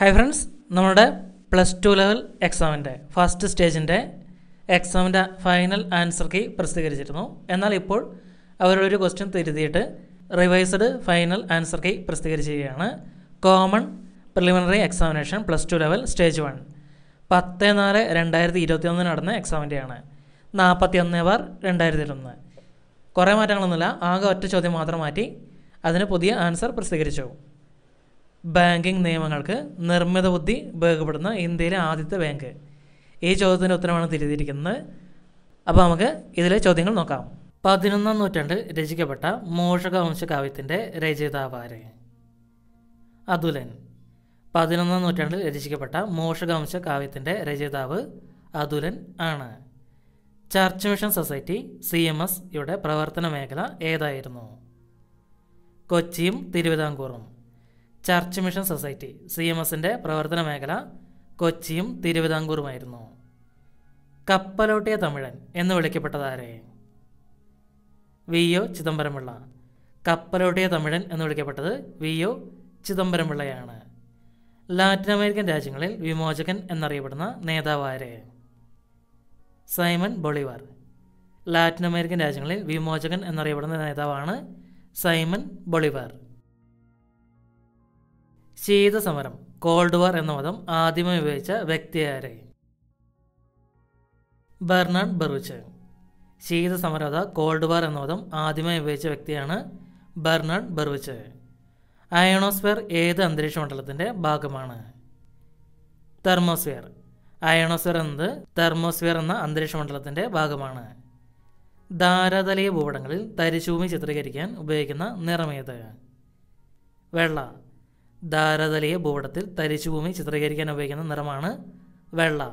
Hi friends നമ്മുടെ plus two level എക്സാമിൻ്റെ first സ്റ്റേജിൻ്റെ എക്സാമിൻ്റെ ഫൈനൽ ആൻസർ കീ പ്രസിദ്ധീകരിച്ചിരുന്നു എന്നാൽ ഇപ്പോൾ അവരൊരു ക്വസ്റ്റ്യൻ തിരുത്തിയിട്ട് റിവൈസ്ഡ് ഫൈനൽ ആൻസർ കീ പ്രസിദ്ധീകരിച്ചിരിക്കുകയാണ് common preliminary examination plus two level stage one പത്ത് നാല് രണ്ടായിരത്തി ഇരുപത്തി ഒന്നിന് നടന്ന എക്സാമിൻ്റെയാണ് നാൽപ്പത്തി ഒന്ന് ബാർ രണ്ടായിരത്തി ഇരുപത്തൊന്ന് കുറേ മാറ്റങ്ങളൊന്നുമില്ല ആകെ ഒറ്റ ചോദ്യം മാത്രം മാറ്റി അതിന് പുതിയ ആൻസർ പ്രസിദ്ധീകരിച്ചു ബാങ്കിംഗ് നിയമങ്ങൾക്ക് നിർമ്മിത ബുദ്ധി ഉപയോഗപ്പെടുന്ന ഇന്ത്യയിലെ ആദ്യത്തെ ബാങ്ക് ഈ ചോദ്യത്തിൻ്റെ ഉത്തരമാണ് തിരുത്തിയിരിക്കുന്നത് അപ്പോൾ നമുക്ക് ഇതിലെ ചോദ്യങ്ങൾ നോക്കാം പതിനൊന്നാം നൂറ്റാണ്ടിൽ രചിക്കപ്പെട്ട മൂഷകവംശ കാവ്യത്തിൻ്റെ രചയിതാവാര് അതുലൻ പതിനൊന്നാം നൂറ്റാണ്ടിൽ രചിക്കപ്പെട്ട മൂഷകവംശ കാവ്യത്തിൻ്റെ രചയിതാവ് അതുലൻ ആണ് church mission society C M S യുടെ പ്രവർത്തന മേഖല ഏതായിരുന്നു കൊച്ചിയും തിരുവിതാംകൂറും church mission society C M എസിൻ്റെ പ്രവർത്തന മേഖല കൊച്ചിയും തിരുവിതാംകൂറുമായിരുന്നു കപ്പലോട്ടിയ തമിഴൻ എന്ന് വിളിക്കപ്പെട്ടതാരെ വി ഒ ചിദംബരംപിള്ള കപ്പലോട്ടിയ തമിഴൻ എന്ന് വിളിക്കപ്പെട്ടത് വി ഒ ചിദംബരംപിള്ളയാണ് ലാറ്റിൻ അമേരിക്കൻ രാജ്യങ്ങളിൽ വിമോചകൻ എന്നറിയപ്പെടുന്ന നേതാവാരെ സൈമൺ ബൊളിവാർ ലാറ്റിൻ അമേരിക്കൻ രാജ്യങ്ങളിൽ വിമോചകൻ എന്നറിയപ്പെടുന്ന നേതാവാണ് സൈമൺ ബൊളിവാർ ശീതസമരം കോൾഡ് വാർ എന്ന പദം ആദ്യമായി ഉപയോഗിച്ച വ്യക്തിയാരെ ബെർണാഡ് ബെറുച്ച് ശീതസമരം അഥവാ കോൾഡ് വാർ എന്ന പദം ആദ്യമായി ഉപയോഗിച്ച വ്യക്തിയാണ് ബെർണാഡ് ബെറുച്ച് അയണോസ്ഫിയർ ഏത് അന്തരീക്ഷ മണ്ഡലത്തിൻ്റെ ഭാഗമാണ് തെർമോസ്ഫിയർ അയണോസ്ഫിയർ എന്നത് തെർമോസ്ഫിയർ എന്ന അന്തരീക്ഷ മണ്ഡലത്തിൻ്റെ ഭാഗമാണ് ധാരാതലീയ ഭൂപടങ്ങളിൽ തരിശൂമി ചിത്രീകരിക്കാൻ ഉപയോഗിക്കുന്ന നിറമേത് വെള്ള ധാരാതലീയ ഭൂപടത്തിൽ തരിശുഭൂമി ചിത്രീകരിക്കാൻ ഉപയോഗിക്കുന്ന നിറമാണ് വെള്ള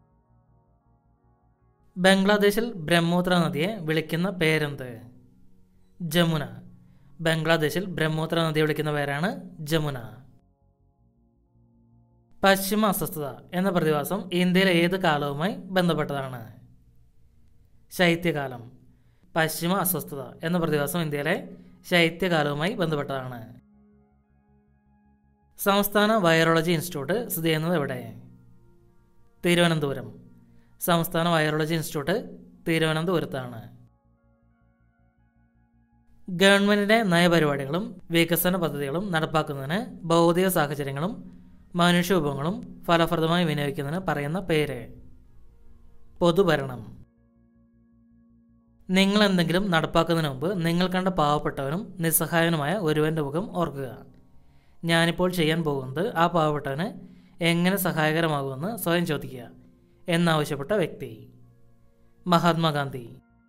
ബംഗ്ലാദേശിൽ ബ്രഹ്മപുത്ര നദിയെ വിളിക്കുന്ന പേരെന്ത് ജമുന ബംഗ്ലാദേശിൽ ബ്രഹ്മപുത്ര നദിയെ വിളിക്കുന്ന പേരാണ് ജമുന പശ്ചിമ അസ്വസ്ഥത എന്ന പ്രതിഭാസം ഇന്ത്യയിലെ ഏത് കാലവുമായി ബന്ധപ്പെട്ടതാണ് ശൈത്യകാലം പശ്ചിമ അസ്വസ്ഥത എന്ന പ്രതിഭാസം ഇന്ത്യയിലെ ശൈത്യകാലവുമായി ബന്ധപ്പെട്ടതാണ് സംസ്ഥാന വൈറോളജി ഇൻസ്റ്റിറ്റ്യൂട്ട് സ്ഥിതി ചെയ്യുന്നത് എവിടെ തിരുവനന്തപുരം സംസ്ഥാന വൈറോളജി ഇൻസ്റ്റിറ്റ്യൂട്ട് തിരുവനന്തപുരത്താണ് ഗവൺമെൻറ്റിൻ്റെ നയപരിപാടികളും വികസന പദ്ധതികളും നടപ്പാക്കുന്നതിന് ഭൗതിക സാഹചര്യങ്ങളും മനുഷ്യ വിഭവങ്ങളും ഫലപ്രദമായി വിനിയോഗിക്കുന്നതിന് പറയുന്ന പേര് പൊതുഭരണം നിങ്ങൾ എന്തെങ്കിലും നടപ്പാക്കുന്നതിന് മുമ്പ് നിങ്ങൾ കണ്ട പാവപ്പെട്ടവനും നിസ്സഹായനുമായ ഒരുവൻ്റെ മുഖം ഓർക്കുക ഞാനിപ്പോൾ ചെയ്യാൻ പോകുന്നത് ആ പാവപ്പെട്ടവന് എങ്ങനെ സഹായകരമാകുമെന്ന് സ്വയം ചോദിക്കുക എന്നാവശ്യപ്പെട്ട വ്യക്തി മഹാത്മാഗാന്ധി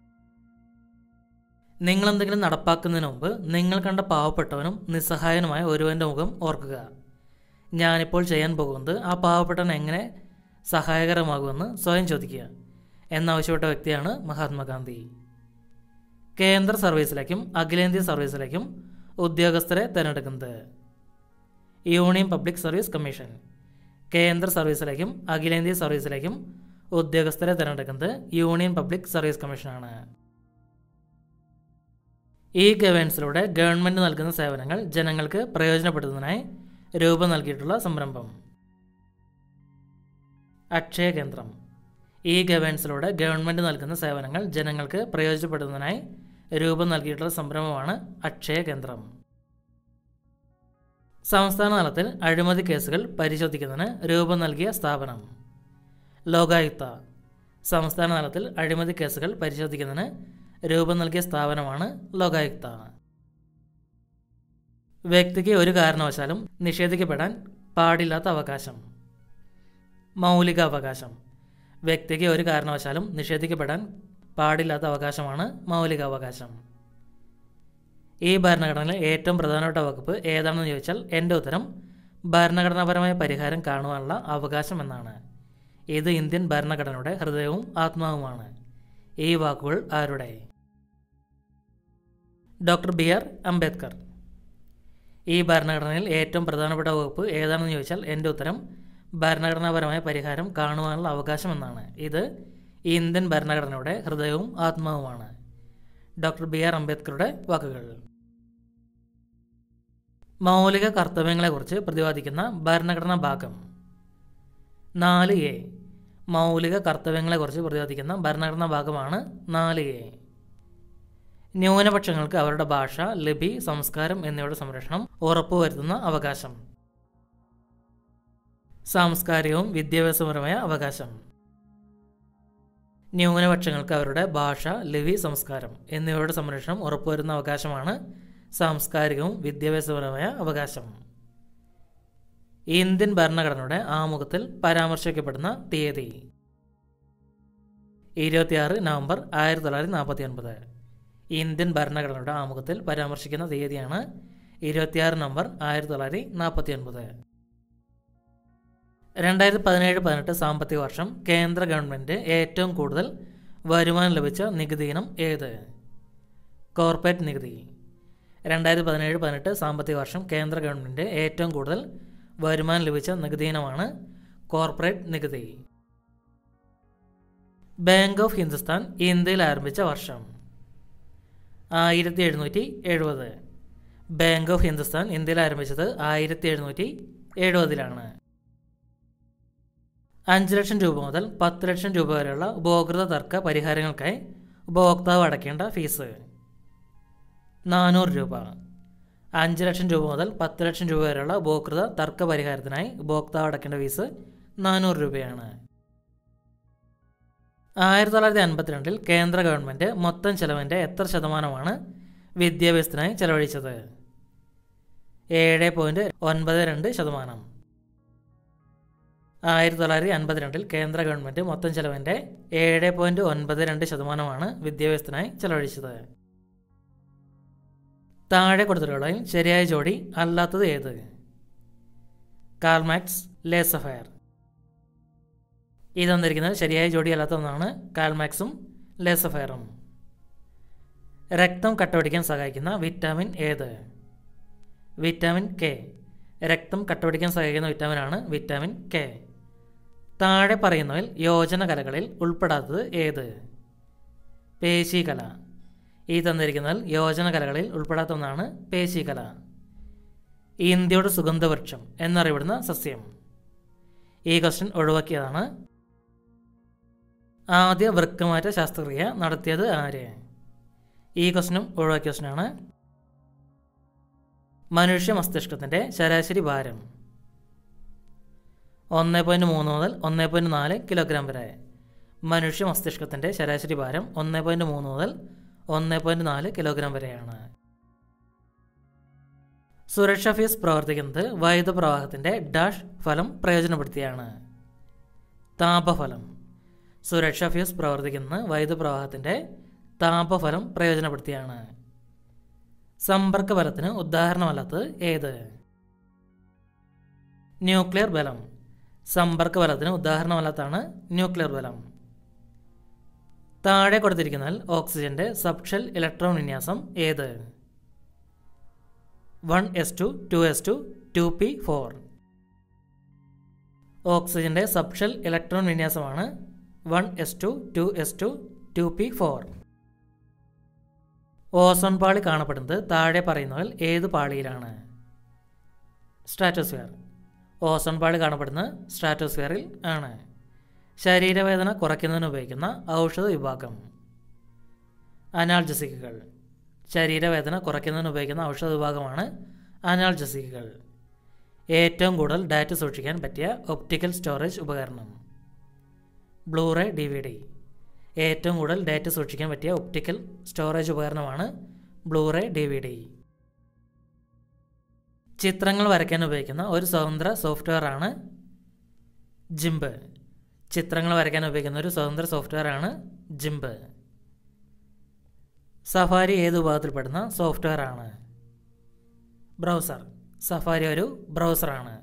നിങ്ങൾ എന്തെങ്കിലും നടപ്പാക്കുന്നതിന് മുമ്പ് നിങ്ങൾ കണ്ട പാവപ്പെട്ടവനും നിസ്സഹായനുമായ ഒരുവൻ്റെ മുഖം ഓർക്കുക ഞാനിപ്പോൾ ചെയ്യാൻ പോകുന്നത് ആ പാവപ്പെട്ടവൻ എങ്ങനെ സഹായകരമാകുമെന്ന് സ്വയം ചോദിക്കുക എന്നാവശ്യപ്പെട്ട വ്യക്തിയാണ് മഹാത്മാഗാന്ധി കേന്ദ്ര സർവീസിലേക്കും അഖിലേന്ത്യാ സർവീസിലേക്കും ഉദ്യോഗസ്ഥരെ തിരഞ്ഞെടുക്കുന്നത് യൂണിയൻ പബ്ലിക് സർവീസ് കമ്മീഷൻ കേന്ദ്ര സർവീസിലേക്കും അഖിലേന്ത്യാ സർവീസിലേക്കും ഉദ്യോഗസ്ഥരെ തിരഞ്ഞെടുക്കുന്നത് യൂണിയൻ പബ്ലിക് സർവീസ് കമ്മീഷനാണ് ഈ ഗവേൺസിലൂടെ ഗവൺമെൻറ് നൽകുന്ന സേവനങ്ങൾ ജനങ്ങൾക്ക് പ്രയോജനപ്പെടുത്തുന്നതിനായി രൂപം നൽകിയിട്ടുള്ള സംരംഭം അക്ഷയ കേന്ദ്രം ഈ ഗവേൺസിലൂടെ ഗവൺമെൻറ് നൽകുന്ന സേവനങ്ങൾ ജനങ്ങൾക്ക് പ്രയോജനപ്പെടുന്നതിനായി രൂപം നൽകിയിട്ടുള്ള സംരംഭമാണ് അക്ഷയ കേന്ദ്രം സംസ്ഥാന തലത്തിൽ അഴിമതി കേസുകൾ പരിശോധിക്കുന്നതിന് രൂപം നൽകിയ സ്ഥാപനം ലോകായുക്ത സംസ്ഥാന തലത്തിൽ അഴിമതി കേസുകൾ പരിശോധിക്കുന്നതിന് രൂപം നൽകിയ സ്ഥാപനമാണ് ലോകായുക്ത വ്യക്തിക്ക് ഒരു കാരണവശാലും നിഷേധിക്കപ്പെടാൻ പാടില്ലാത്ത അവകാശം മൗലിക അവകാശം വ്യക്തിക്ക് ഒരു കാരണവശാലും നിഷേധിക്കപ്പെടാൻ പാടില്ലാത്ത അവകാശമാണ് മൗലികാവകാശം ഈ ഭരണഘടനയിലെ ഏറ്റവും പ്രധാനപ്പെട്ട വകുപ്പ് ഏതാണെന്ന് ചോദിച്ചാൽ എൻ്റെ ഉത്തരം ഭരണഘടനാപരമായ പരിഹാരം കാണുവാനുള്ള അവകാശം എന്നാണ് ഇത് ഇന്ത്യൻ ഭരണഘടനയുടെ ഹൃദയവും ആത്മാവുമാണ് ഈ വാക്കുകൾ ആരുടെ ഡോക്ടർ ബി ആർ അംബേദ്കർ ഈ ഭരണഘടനയിൽ ഏറ്റവും പ്രധാനപ്പെട്ട വകുപ്പ് ഏതാണെന്ന് ചോദിച്ചാൽ എൻ്റെ ഉത്തരം ഭരണഘടനാപരമായ പരിഹാരം കാണുവാനുള്ള അവകാശം എന്നാണ് ഇത് ഇന്ത്യൻ ഭരണഘടനയുടെ ഹൃദയവും ആത്മാവുമാണ് ഡോക്ടർ ബി ആർ അംബേദ്കറുടെ വാക്കുകൾ മൗലിക കർത്തവ്യങ്ങളെക്കുറിച്ച് പ്രതിപാദിക്കുന്ന ഭരണഘടനാ ഭാഗം നാല് എ മൗലിക കർത്തവ്യങ്ങളെക്കുറിച്ച് പ്രതിപാദിക്കുന്ന ഭരണഘടനാ ഭാഗമാണ് നാല് എ ന്യൂനപക്ഷങ്ങൾക്ക് അവരുടെ ഭാഷ ലിപി സംസ്കാരം എന്നിവയുടെ സംരക്ഷണം ഉറപ്പുവരുത്തുന്ന അവകാശം സാംസ്കാരികവും വിദ്യാഭ്യാസപരമായ അവകാശം ന്യൂനപക്ഷങ്ങൾക്ക് അവരുടെ ഭാഷ ലിപി സംസ്കാരം എന്നിവയുടെ സംരക്ഷണം ഉറപ്പുവരുന്ന അവകാശമാണ് സാംസ്കാരികവും വിദ്യാഭ്യാസപരമായ അവകാശം ഇന്ത്യൻ ഭരണഘടനയുടെ ആമുഖത്തിൽ പരാമർശിക്കപ്പെടുന്ന തീയതി ഇരുപത്തിയാറ് നവംബർ ആയിരത്തി തൊള്ളായിരത്തി നാൽപ്പത്തി ഒൻപത് ഇന്ത്യൻ ഭരണഘടനയുടെ ആമുഖത്തിൽ പരാമർശിക്കുന്ന തീയതിയാണ് ഇരുപത്തിയാറ് നവംബർ ആയിരത്തി തൊള്ളായിരത്തി നാൽപ്പത്തി ഒൻപത് രണ്ടായിരത്തി പതിനേഴ് പതിനെട്ട് സാമ്പത്തിക വർഷം കേന്ദ്ര ഗവൺമെൻറ് ഏറ്റവും കൂടുതൽ വരുമാനം ലഭിച്ച നികുതി ഇനം ഏത് കോർപ്പറേറ്റ് നികുതി രണ്ടായിരത്തി പതിനേഴ് പതിനെട്ട് സാമ്പത്തിക വർഷം കേന്ദ്ര ഗവൺമെൻറ് ഏറ്റവും കൂടുതൽ വരുമാനം ലഭിച്ച നികുതി ഇനമാണ് കോർപ്പറേറ്റ് നികുതി ബാങ്ക് ഓഫ് ഹിന്ദുസ്ഥാൻ ഇന്ത്യയിൽ ആരംഭിച്ച വർഷം ആയിരത്തി എഴുന്നൂറ്റി എഴുപത് ബാങ്ക് ഓഫ് ഹിന്ദുസ്ഥാൻ ഇന്ത്യയിൽ ആരംഭിച്ചത് ആയിരത്തി എഴുന്നൂറ്റി എഴുപതിലാണ് അഞ്ച് ലക്ഷം രൂപ മുതൽ പത്ത് ലക്ഷം രൂപ വരെയുള്ള ഉപഭോക്തൃ തർക്ക പരിഹാരങ്ങൾക്കായി ഉപഭോക്താവ് അടയ്ക്കേണ്ട ഫീസ് നാനൂറ് രൂപ അഞ്ച് ലക്ഷം രൂപ മുതൽ പത്ത് ലക്ഷം രൂപ വരെയുള്ള ഉപഭോക്തൃ തർക്ക പരിഹാരത്തിനായി ഉപഭോക്താവ് അടയ്ക്കേണ്ട ഫീസ് നാനൂറ് രൂപയാണ് ആയിരത്തി തൊള്ളായിരത്തി അൻപത്തിരണ്ടിൽ കേന്ദ്ര ഗവൺമെൻറ് മൊത്തം ചെലവിൻ്റെ എത്ര ശതമാനമാണ് വിദ്യാഭ്യാസത്തിനായി ചെലവഴിച്ചത് ഏഴ് പോയിൻറ്റ് ഒൻപത് രണ്ട് ശതമാനം ആയിരത്തി തൊള്ളായിരത്തി അൻപത്തിരണ്ടിൽ കേന്ദ്ര ഗവൺമെൻറ് മൊത്തം ചെലവിൻ്റെ ഏഴ് പോയിൻറ്റ് ഒൻപത് രണ്ട് ശതമാനമാണ് വിദ്യാഭ്യാസത്തിനായി ചെലവഴിച്ചത് താഴെ കൊടുത്തിട്ടുള്ളതിൽ ശരിയായ ജോഡി അല്ലാത്തത് ഏത് കാൽമാക്സ് ലേസഫയർ ഈ തന്നിരിക്കുന്നത് ശരിയായ ജോഡി അല്ലാത്ത ഒന്നാണ് കാൽമാക്സും ലേസഫയറും രക്തം കട്ടപിടിക്കാൻ സഹായിക്കുന്ന വിറ്റാമിൻ ഏത് വിറ്റാമിൻ കെ രക്തം കട്ടപിടിക്കാൻ സഹായിക്കുന്ന വിറ്റാമിനാണ് വിറ്റാമിൻ കെ താഴെ പറയുന്നവയിൽ യോജന കലകളിൽ ഉൾപ്പെടാത്തത് ഏത് പേശികല ഈ തന്നിരിക്കുന്നതിൽ യോജന കലകളിൽ ഉൾപ്പെടാത്ത ഒന്നാണ് പേശികല ഇന്ത്യയുടെ സുഗന്ധവൃക്ഷം എന്നറിയപ്പെടുന്ന സസ്യം ഈ ക്വസ്റ്റ്യൻ ഒഴിവാക്കിയതാണ് ആദ്യ വൃക്കമാറ്റ ശസ്ത്രക്രിയ നടത്തിയത് ആര് ഈ ക്വസ്റ്റ്യനും ഒഴിവാക്കിയ ക്വസ്റ്റ്യനാണ് മനുഷ്യ മസ്തിഷ്കത്തിൻ്റെ ശരാശരി ഭാരം ഒന്ന് പോയിൻറ്റ് മൂന്ന് മുതൽ ഒന്ന് പോയിൻറ്റ് നാല് കിലോഗ്രാം വരെ മനുഷ്യ മസ്തിഷ്കത്തിൻ്റെ ശരാശരി ഭാരം ഒന്ന് പോയിൻറ്റ് മൂന്ന് മുതൽ ഒന്ന് പോയിൻറ്റ് നാല് കിലോഗ്രാം വരെയാണ് സുരക്ഷാ ഫീസ് പ്രവർത്തിക്കുന്നത് വൈദ്യുത പ്രവാഹത്തിൻ്റെ ഡാഷ് ഫലം പ്രയോജനപ്പെടുത്തിയാണ് താപഫലം സുരക്ഷാ ഫ്യൂസ് പ്രവർത്തിക്കുന്നത് വൈദ്യുത പ്രവാഹത്തിൻ്റെ താപഫലം പ്രയോജനപ്പെടുത്തിയാണ് സമ്പർക്ക ബലത്തിന് ഉദാഹരണമല്ലാത്തത് ഏത് ന്യൂക്ലിയർ ബലം സമ്പർക്ക ബലത്തിന് ഉദാഹരണമല്ലാത്താണ് ന്യൂക്ലിയർ ബലം താഴെ കൊടുത്തിരിക്കുന്നതിൽ ഓക്സിജന്റെ സബ്ഷെൽ ഇലക്ട്രോൺ വിന്യാസം ഏത് one S two two S two two P four ഓക്സിജന്റെ സബ്ഷെൽ ഇലക്ട്രോൺ വിന്യാസമാണ് one S two two S two two P four ozone പാളി കാണപ്പെടുന്നത് താഴെ പറയുന്നതിൽ ഏത് പാളിയിലാണ് സ്ട്രാറ്റോസ്ഫിയർ ഓസോൺ പാളി കാണപ്പെടുന്നത് സ്ട്രാറ്റോസ്ഫിയറിൽ ആണ് ശരീരവേദന കുറയ്ക്കുന്നതിന് ഉപയോഗിക്കുന്ന ഔഷധ വിഭാഗം അനാൾജസിക്കുകൾ ശരീരവേദന കുറയ്ക്കുന്നതിന് ഉപയോഗിക്കുന്ന ഔഷധ വിഭാഗമാണ് അനാൾജസിക്കുകൾ ഏറ്റവും കൂടുതൽ ഡാറ്റ സൂക്ഷിക്കാൻ പറ്റിയ ഒപ്റ്റിക്കൽ സ്റ്റോറേജ് ഉപകരണം ബ്ലൂറേ ഡി വി ഡി ഏറ്റവും കൂടുതൽ ഡാറ്റ സൂക്ഷിക്കാൻ പറ്റിയ ഒപ്റ്റിക്കൽ സ്റ്റോറേജ് ഉപകരണമാണ് ബ്ലൂറേ ഡി വി ഡി ചിത്രങ്ങൾ വരയ്ക്കാൻ ഉപയോഗിക്കുന്ന ഒരു സ്വതന്ത്ര സോഫ്റ്റ്വെയർ ആണ് ജിംബ് ചിത്രങ്ങൾ വരയ്ക്കാൻ ഉപയോഗിക്കുന്ന ഒരു സ്വതന്ത്ര സോഫ്റ്റ്വെയർ ആണ് ജിംബ് സഫാരി ഏത് വിഭാഗത്തിൽപ്പെടുന്ന സോഫ്റ്റ്വെയർ ആണ് ബ്രൗസർ സഫാരി ഒരു ബ്രൗസറാണ്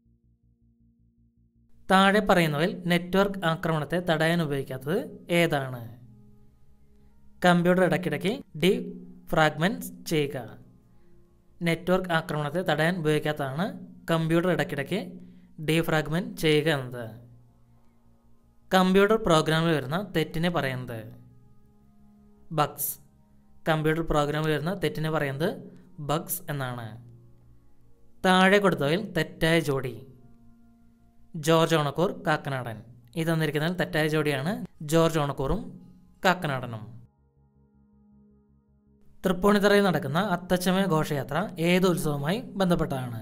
താഴെ പറയുന്നവയിൽ നെറ്റ്വർക്ക് ആക്രമണത്തെ തടയാൻ ഉപയോഗിക്കാത്തത് ഏതാണ് കമ്പ്യൂട്ടർ ഇടയ്ക്കിടയ്ക്ക് ഡി ഫ്രാഗ്മെൻറ്റ് ചെയ്യുക നെറ്റ്വർക്ക് ആക്രമണത്തെ തടയാൻ ഉപയോഗിക്കാത്തതാണ് കമ്പ്യൂട്ടർ ഇടയ്ക്കിടയ്ക്ക് ഡീഫ്രാഗ്മെൻറ്റ് ചെയ്യുക എന്നത് കമ്പ്യൂട്ടർ പ്രോഗ്രാമിൽ വരുന്ന തെറ്റിനെ പറയുന്നത് ബഗ്സ് കമ്പ്യൂട്ടർ പ്രോഗ്രാമിൽ വരുന്ന തെറ്റിനെ പറയുന്നത് ബഗ്സ് എന്നാണ് താഴെ കൊടുത്തവയിൽ തെറ്റായ ജോഡി ജോർജ് ഓണക്കൂർ കാക്കനാടൻ ഈ തന്നിരിക്കുന്നതിൽ തെറ്റായ ജോഡിയാണ് ജോർജ് ഓണക്കൂറും കാക്കനാടനും തൃപ്പൂണിത്തറയിൽ നടക്കുന്ന അത്തച്ചമയ ഘോഷയാത്ര ഏത് ഉത്സവവുമായി ബന്ധപ്പെട്ടതാണ്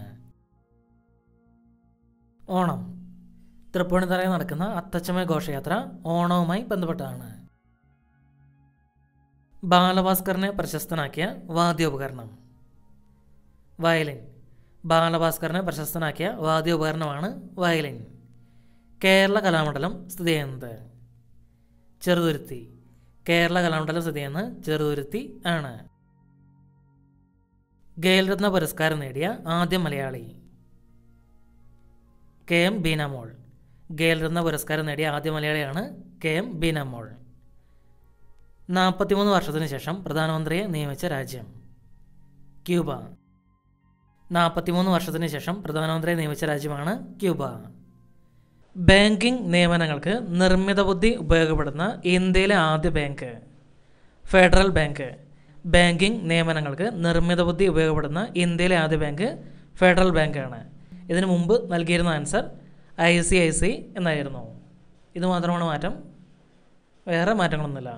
ഓണം തൃപ്പൂണിത്തറയിൽ നടക്കുന്ന അത്തച്ചമയ ഘോഷയാത്ര ഓണവുമായി ബന്ധപ്പെട്ടതാണ് ബാലഭാസ്കറിനെ പ്രശസ്തനാക്കിയ വാദ്യോപകരണം വയലിൻ ബാലഭാസ്കറിനെ പ്രശസ്തനാക്കിയ വാദ്യോപകരണമാണ് വയലിൻ കേരള കലാമണ്ഡലം സ്ഥിതി ചെയ്യുന്നത് ചെറുതുരുത്തി കേരള കലാമണ്ഡലം സ്ഥിതി ചെയ്യുന്ന ചെറുതുരുത്തി ആണ് ഖേൽരത്ന പുരസ്കാരം നേടിയ ആദ്യ മലയാളി കെ എം ബീനാമോൾ ഖേൽരത്ന പുരസ്കാരം നേടിയ ആദ്യ മലയാളിയാണ് കെ എം ബീനാമോൾ നാൽപ്പത്തിമൂന്ന് വർഷത്തിന് ശേഷം പ്രധാനമന്ത്രിയെ നിയമിച്ച രാജ്യം ക്യൂബ നാൽപ്പത്തിമൂന്ന് വർഷത്തിന് ശേഷം പ്രധാനമന്ത്രിയെ നിയമിച്ച രാജ്യമാണ് ക്യൂബ ബാങ്കിംഗ് നിയമനങ്ങൾക്ക് നിർമ്മിത ബുദ്ധി ഉപയോഗപ്പെടുന്ന ഇന്ത്യയിലെ ആദ്യ ബാങ്ക് ഫെഡറൽ ബാങ്ക് ബാങ്കിംഗ് നിയമനങ്ങൾക്ക് നിർമ്മിത ബുദ്ധി ഉപയോഗപ്പെടുന്ന ഇന്ത്യയിലെ ആദ്യ ബാങ്ക് ഫെഡറൽ ബാങ്കാണ് ഇതിനു മുമ്പ് നൽകിയിരുന്ന answer I C I C എന്നായിരുന്നു ഇത് മാത്രമാണ് മാറ്റം വേറെ മാറ്റങ്ങളൊന്നുമില്ല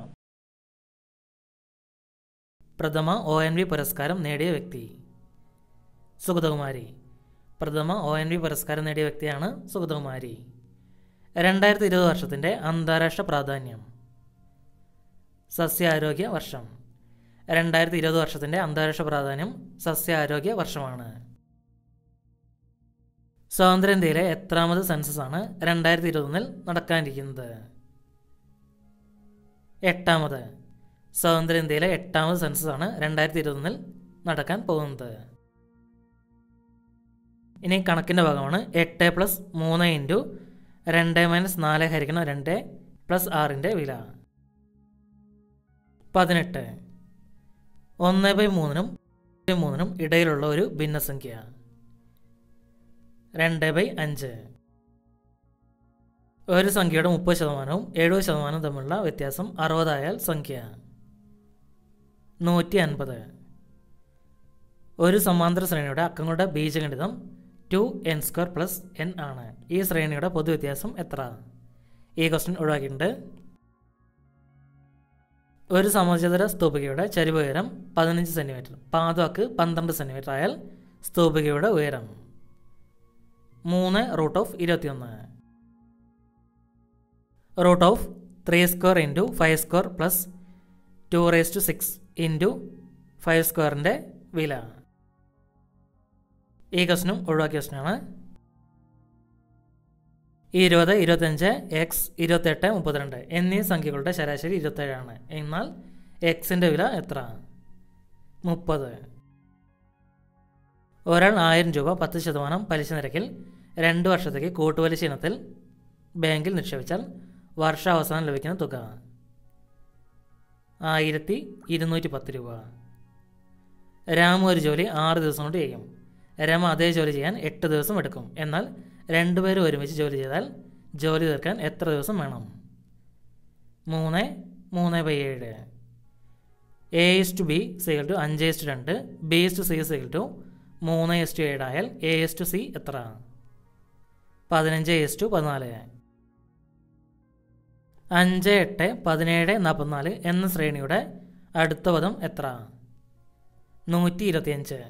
പ്രഥമ ഒ എൻ വി പുരസ്കാരം നേടിയ വ്യക്തി സുഗതകുമാരി പ്രഥമ ഒ എൻ വി പുരസ്കാരം നേടിയ വ്യക്തിയാണ് സുഗതകുമാരി രണ്ടായിരത്തി ഇരുപത് വർഷത്തിൻ്റെ അന്താരാഷ്ട്ര പ്രാധാന്യം സസ്യാരോഗ്യ വർഷം രണ്ടായിരത്തി ഇരുപത് വർഷത്തിൻ്റെ അന്താരാഷ്ട്ര പ്രാധാന്യം സസ്യാരോഗ്യ വർഷമാണ് സ്വാതന്ത്ര്യേന്ത്യയിലെ എത്രാമത് സെൻസസ് ആണ് രണ്ടായിരത്തി ഇരുപത്തൊന്നിൽ നടക്കാനിരിക്കുന്നത് എട്ടാമത് സ്വാതന്ത്ര്യേന്ത്യയിലെ എട്ടാമത് സെൻസസ് ആണ് രണ്ടായിരത്തി ഇരുപത്തൊന്നിൽ നടക്കാൻ പോകുന്നത് ഇനി കണക്കിൻ്റെ ഭാഗമാണ് എട്ട് പ്ലസ് മൂന്ന് ഇൻറ്റു രണ്ട് മൈനസ് നാല് ഹരിക്കണം രണ്ട് പ്ലസ് ആറിൻ്റെ വില പതിനെട്ട് ഒന്ന് ബൈ മൂന്നിനും മൂന്നിനും ഇടയിലുള്ള ഒരു ഭിന്നസംഖ്യ രണ്ട് ബൈ അഞ്ച് ഒരു സംഖ്യയുടെ മുപ്പത് ശതമാനവും എഴുപത് ശതമാനവും തമ്മിലുള്ള വ്യത്യാസം അറുപതായാൽ സംഖ്യ നൂറ്റി അൻപത് ഒരു സമാന്തര ശ്രേണിയുടെ അക്കങ്ങളുടെ ബീജഗണിതം two n square plus n ആണ് ഈ ശ്രേണിയുടെ പൊതുവ്യത്യാസം എത്ര ഈ ക്വസ്റ്റ്യൻ ഒഴിവാക്കിയിട്ടുണ്ട് ഒരു സമചതുര സ്തൂപികയുടെ ചരിവ് ഉയരം പതിനഞ്ച് സെൻറ്റിമീറ്റർ പാതവാക്ക് പന്ത്രണ്ട് സെൻറ്റിമീറ്റർ ആയാൽ സ്തൂപികയുടെ ഉയരം മൂന്ന് റൂട്ട് ഓഫ് ഇരുപത്തിയൊന്ന് root of three square into five square plus two raise to six into five സ്ക്വയറിൻ്റെ വില ഈ ക്വസ്റ്റിനും ഒഴിവാക്കിയ ക്വസ്റ്റിനാണ് ഇരുപത് ഇരുപത്തഞ്ച് എക്സ് ഇരുപത്തെട്ട് മുപ്പത്തിരണ്ട് എന്നീ സംഖ്യകളുടെ ശരാശരി ഇരുപത്തേഴാണ് എന്നാൽ എക്സിൻ്റെ വില എത്ര മുപ്പത് ഒരാൾ ആയിരം രൂപ പത്ത് ശതമാനം പലിശ നിരക്കിൽ രണ്ട് വർഷത്തേക്ക് കൂട്ടുപലിശ ഇനത്തിൽ ബാങ്കിൽ നിക്ഷേപിച്ചാൽ വർഷാവസാനം ലഭിക്കുന്ന തുക ആയിരത്തി ഇരുന്നൂറ്റി പത്ത് രൂപ രാമു ഒരു ജോലി ആറ് ദിവസം കൊണ്ട് ചെയ്യും രമ അതേ ജോലി ചെയ്യാൻ എട്ട് ദിവസം എടുക്കും എന്നാൽ രണ്ടുപേരും ഒരുമിച്ച് ജോലി ചെയ്താൽ ജോലി തീർക്കാൻ എത്ര ദിവസം വേണം മൂന്ന് മൂന്ന് ബൈ ഏഴ് എ ഇസ് ടു ബി സികൾ ടു അഞ്ച് ഇസ് ടു രണ്ട് ബി ഇസ് ടു സി സികൾ ടു മൂന്ന് ഇസ് ടു ഏഴ് ആയാൽ എ ഇസ് ടു സി എത്ര പതിനഞ്ച് ഇസ് ടു പതിനാല് അഞ്ച് എട്ട് പതിനേഴ് നാൽപ്പത്തിനാല് എന്ന ശ്രേണിയുടെ അടുത്ത പദം എത്ര നൂറ്റി ഇരുപത്തിയഞ്ച്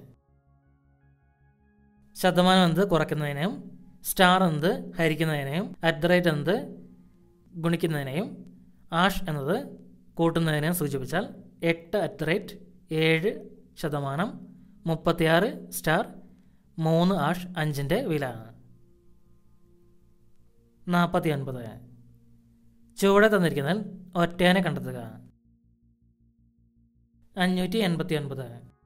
ശതമാനം എന്നത് കുറയ്ക്കുന്നതിനെയും സ്റ്റാർ എന്നത് ഹരിക്കുന്നതിനെയും അറ്റ് ദ റേറ്റ് എന്നത് ഗുണിക്കുന്നതിനെയും ആഷ് എന്നത് കൂട്ടുന്നതിനെയും സൂചിപ്പിച്ചാൽ എട്ട് അറ്റ് ദ റേറ്റ് ഏഴ് ശതമാനം മുപ്പത്തിയാറ് സ്റ്റാർ മൂന്ന് ആഷ് അഞ്ചിൻ്റെ വില നാൽപ്പത്തി ഒൻപത് ചുവടെ തന്നിരിക്കുന്നതിൽ ഒറ്റയാനെ കണ്ടെത്തുക അഞ്ഞൂറ്റി എൺപത്തി ഒൻപത്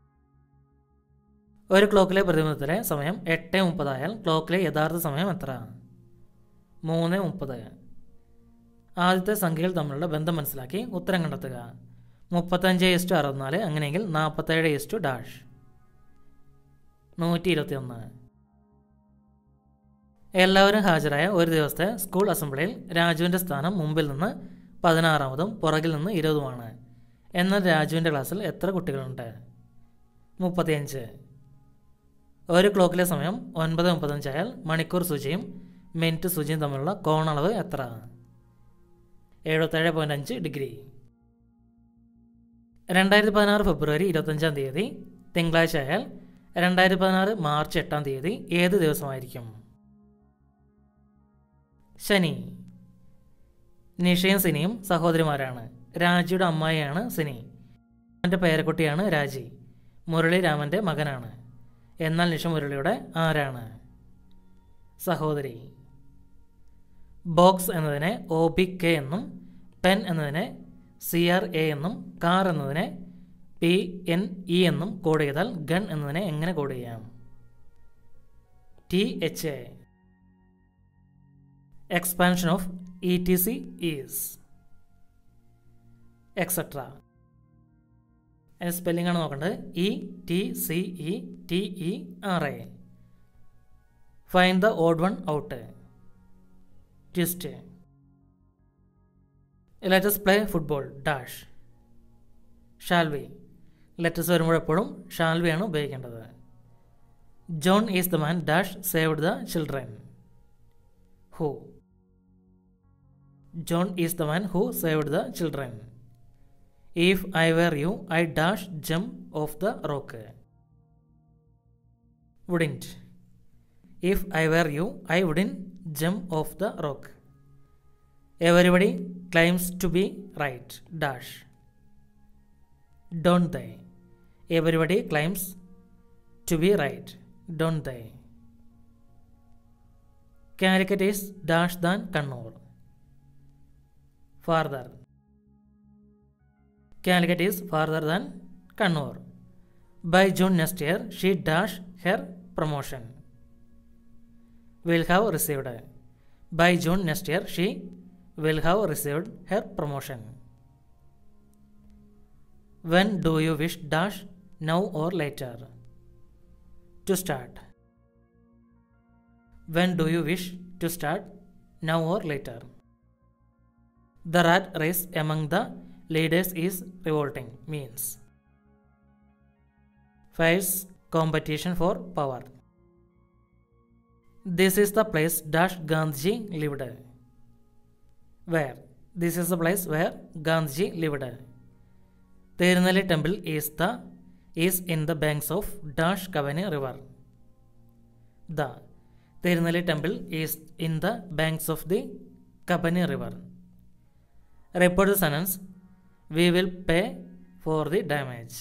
ഒരു ക്ലോക്കിലെ പ്രതിബന്ധത്തിലെ സമയം എട്ട് മുപ്പതായാൽ ക്ലോക്കിലെ യഥാർത്ഥ സമയം എത്ര മൂന്ന് മുപ്പത് ആദ്യത്തെ സംഖ്യകൾ തമ്മിലുള്ള ബന്ധം മനസ്സിലാക്കി ഉത്തരം കണ്ടെത്തുക മുപ്പത്തഞ്ച് ഇസ്റ്റു അറുപത്തിനാല് അങ്ങനെയെങ്കിൽ നാൽപ്പത്തേഴ് ഇസ്റ്റു ഡാഷ് നൂറ്റി ഇരുപത്തിയൊന്ന് എല്ലാവരും ഹാജരായ ഒരു ദിവസത്തെ സ്കൂൾ അസംബ്ലിയിൽ രാജുവിൻ്റെ സ്ഥാനം മുമ്പിൽ നിന്ന് പതിനാറാമതും പുറകിൽ നിന്ന് ഇരുപതുമാണ് എന്നാൽ രാജുവിൻ്റെ ക്ലാസ്സിൽ എത്ര കുട്ടികളുണ്ട് മുപ്പത്തിയഞ്ച് ഒരു ക്ലോക്കിലെ സമയം ഒൻപത് മുപ്പത്തഞ്ചായാൽ മണിക്കൂർ സൂചിയും മിനിറ്റ് സൂചിയും തമ്മിലുള്ള കോണളവ് എത്ര എഴുപത്തേഴ് പോയിൻറ്റ് അഞ്ച് ഡിഗ്രി രണ്ടായിരത്തി പതിനാറ് ഫെബ്രുവരി ഇരുപത്തഞ്ചാം തീയതി തിങ്കളാഴ്ച ആയാൽ രണ്ടായിരത്തി പതിനാറ് മാർച്ച് എട്ടാം തീയതി ഏത് ദിവസമായിരിക്കും ശനി നിഷയും സിനിയും സഹോദരിമാരാണ് രാജിയുടെ അമ്മായിയാണ് സിനി അവൻ്റെ പേരക്കുട്ടിയാണ് രാജി മുരളി രാമൻ്റെ മകനാണ് എന്നാൽ നിഷ മുരളിയുടെ ആരാണ് സഹോദരി ബോക്സ് എന്നതിനെ ഒ ബി കെ എന്നും പെൻ എന്നതിനെ സി ആർ എ എന്നും കാർ എന്നതിനെ പി എൻ ഇ എന്നും കോഡ് ചെയ്താൽ ഗൺ എന്നതിനെ എങ്ങനെ കോഡ് ചെയ്യാം T H A expansion of E T C is etcetera അതിൻ്റെ സ്പെല്ലിംഗ് ആണ് നോക്കേണ്ടത് E T C E T E R A find the odd one out twist let's play football dash shall we let's വരുമ്പോഴെപ്പോഴും ഷാൽവിയാണ് ഉപയോഗിക്കേണ്ടത് John is the man dash saved the children who John is the man who saved the children if I were you I dash jump off the rock wouldn't if I were you I wouldn't jump off the rock everybody claims to be right dash don't they everybody claims to be right don't they Calicut is dash than Kannur farther Calicut is farther than Kannur by June next year she dash her promotion will have received by June next year she will have received her promotion. When do you wish dash now or later? To start. When do you wish to start now or later? The rat race among the leaders is revolting means fierce competition for power. This is the place dash Gandhi lived where this is the place where Gandhi lived. Tirunelli temple is the is in the banks of Dash Kavani river. The Tirunelli temple is in the banks of the Kabani river. Report the sentence. We will pay for the damage.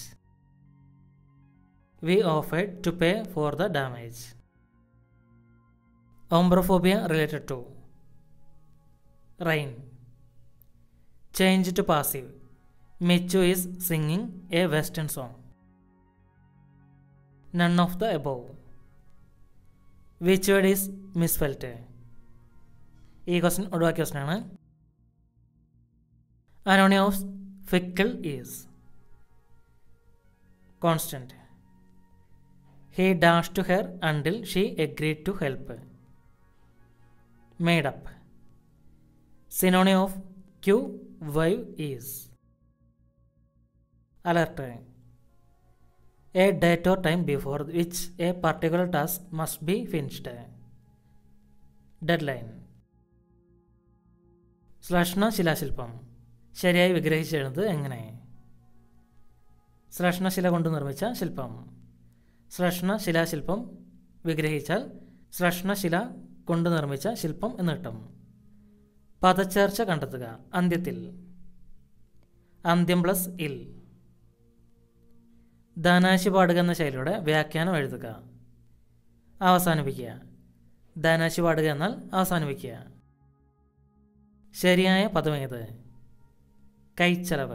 We offered to pay for the damage. Ombrophobia related to rain. Change to passive. Michu is singing a western song. None of the above. Which word is misspelt? ഈ question ഒഴിവാക്കിയ ക്വസ്റ്റനാണ് അനോണി of fickle is constant he dash to her until she agreed to help made up Synonym of Q wave is alert. A date or time before which a particular task must be finished. Deadline. ശ്ലഷ്ണ ശിലാശില്പം ശരിയായി വിഗ്രഹിച്ചെഴുന്നത് എങ്ങനെ ശ്ലഷ്ണശില കൊണ്ട് നിർമ്മിച്ച ശില്പം ശ്ലഷ്ണ ശിലാശില്പം വിഗ്രഹിച്ചാൽ ശ്ലഷ്ണശില കൊണ്ട് നിർമ്മിച്ച ശില്പം എന്ന് കിട്ടും പദച്ചേർച്ച കണ്ടെത്തുക അന്ത്യത്തിൽ അന്ത്യം പ്ലസ് ഇൽ ധനാശി പാടുക എന്ന ശൈലിയുടെ വ്യാഖ്യാനം എഴുതുക അവസാനിപ്പിക്കുക ധനാശി പാടുക എന്നാൽ അവസാനിപ്പിക്കുക ശരിയായ പദമേത് കൈച്ചലവ്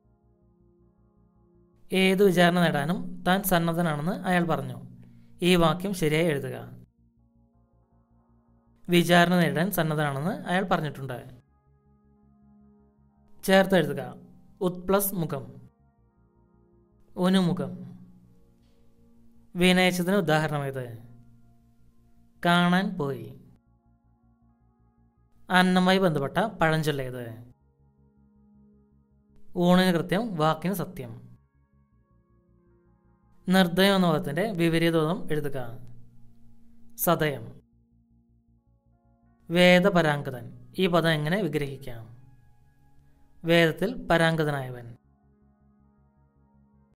ഏത് വിചാരണ നേടാനും താൻ സന്നദ്ധനാണെന്ന് അയാൾ പറഞ്ഞു ഈ വാക്യം ശരിയായി എഴുതുക വിചാരണ നേടാൻ സന്നദ്ധനാണെന്ന് അയാൾ പറഞ്ഞിട്ടുണ്ട് ചേർത്ത് എഴുതുക ഉത് പ്ലസ് മുഖം ഉനുമുഖം വിനയിച്ചതിന് ഉദാഹരണം ഇത് കാണാൻ പോയി അന്നമായി ബന്ധപ്പെട്ട പഴഞ്ചൊല്ലേത് ഊണിന് കൃത്യം വാക്കിന് സത്യം നിർദ്ദയം എന്ന പദത്തിൻ്റെ വിപരീതപദം എഴുതുക സദയം വേദപരാങ്കതൻ ഈ പദം എങ്ങനെ വിഗ്രഹിക്കാം വേദത്തിൽ പരാങ്കതനായവൻ